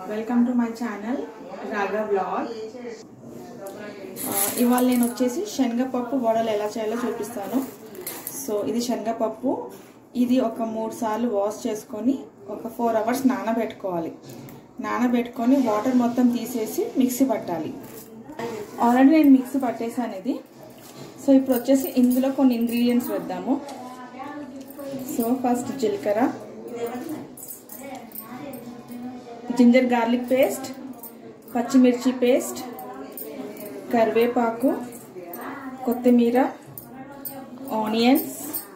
welcome to my channel Raga blog ఇవాళ నేను వచ్చేసి శనగపప్పు వడలు ఎలా చేయాలో చూపిస్తాను సో ఇది శనగపప్పు ఇది ఒక మూడు సార్లు వాష్ చేసుకొని ఒక ఫోర్ అవర్స్ నానబెట్టుకోవాలి నానబెట్టుకొని వాటర్ మొత్తం తీసేసి మిక్సీ పట్టాలి ఆల్రెడీ నేను మిక్సీ పట్టేసాను ఇది సో ఇప్పుడు వచ్చేసి ఇందులో కొన్ని ఇంగ్రీడియంట్స్ వేద్దాము సో ఫస్ట్ జీలకర్ర జింజర్ గార్లిక్ పేస్ట్ పచ్చిమిర్చి పేస్ట్ కరివేపాకు కొత్తిమీర ఆనియన్స్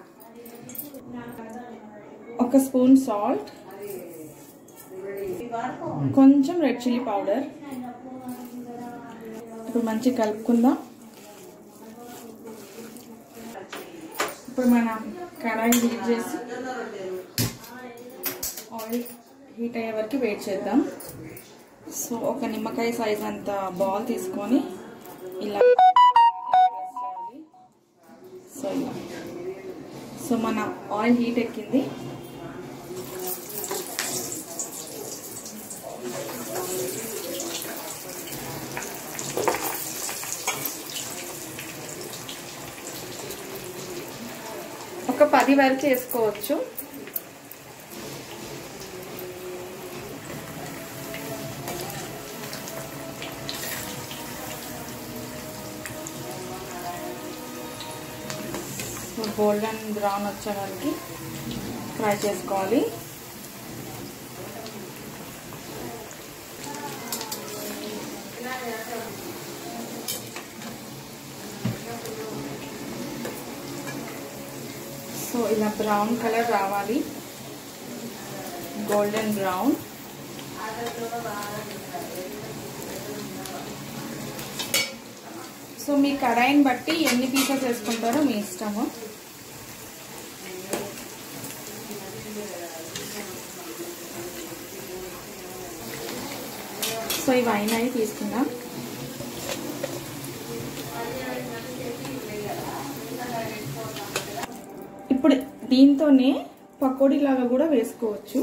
ఒక స్పూన్ సాల్ట్ కొంచెం రెడ్ చిల్లీ పౌడర్ ఇప్పుడు మంచిగా కలుపుకుందాం ఇప్పుడు మనం కడాయి హీట్ చేసి ఆయిల్ హీట్ అయ్యే వరకు వెయిట్ చేద్దాం సో ఒక నిమ్మకాయ సైజ్ అంత బాల్ తీసుకొని ఇలా చేయాలి సో ఇలా సో మన ఆయిల్ హీట్ ఎక్కింది ఒక పది వరకు వేసుకోవచ్చు గోల్డెన్ బ్రౌన్ వచ్చేవారికి ఫ్రై చేసుకోవాలి సో ఇలా బ్రౌన్ కలర్ రావాలి గోల్డెన్ బ్రౌన్ సో మీ కడాయిని బట్టి ఎన్ని పీసెస్ వేసుకుంటారో మీ ఇష్టము సో ఇవి అయినాయి తీసుకుందాం ఇప్పుడు దీంతోనే పకోడీ లాగా కూడా వేసుకోవచ్చు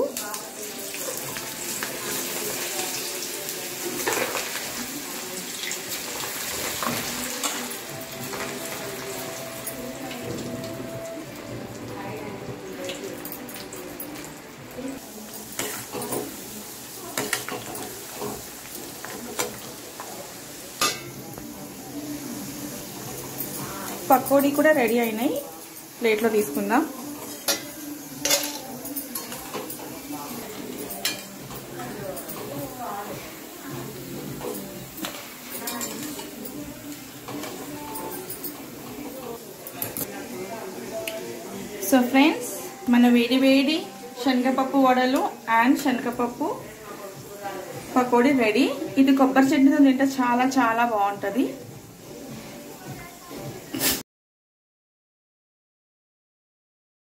పకోడీ కూడా రెడీ అయినాయి ప్లేట్లో తీసుకుందాం సో ఫ్రెండ్స్ మన వేడి వేడి శనగపప్పు వడలు అండ్ శనగపప్పు పకోడీ రెడీ ఇది కొబ్బరి చట్నీతో తింటే చాలా చాలా బాగుంటుంది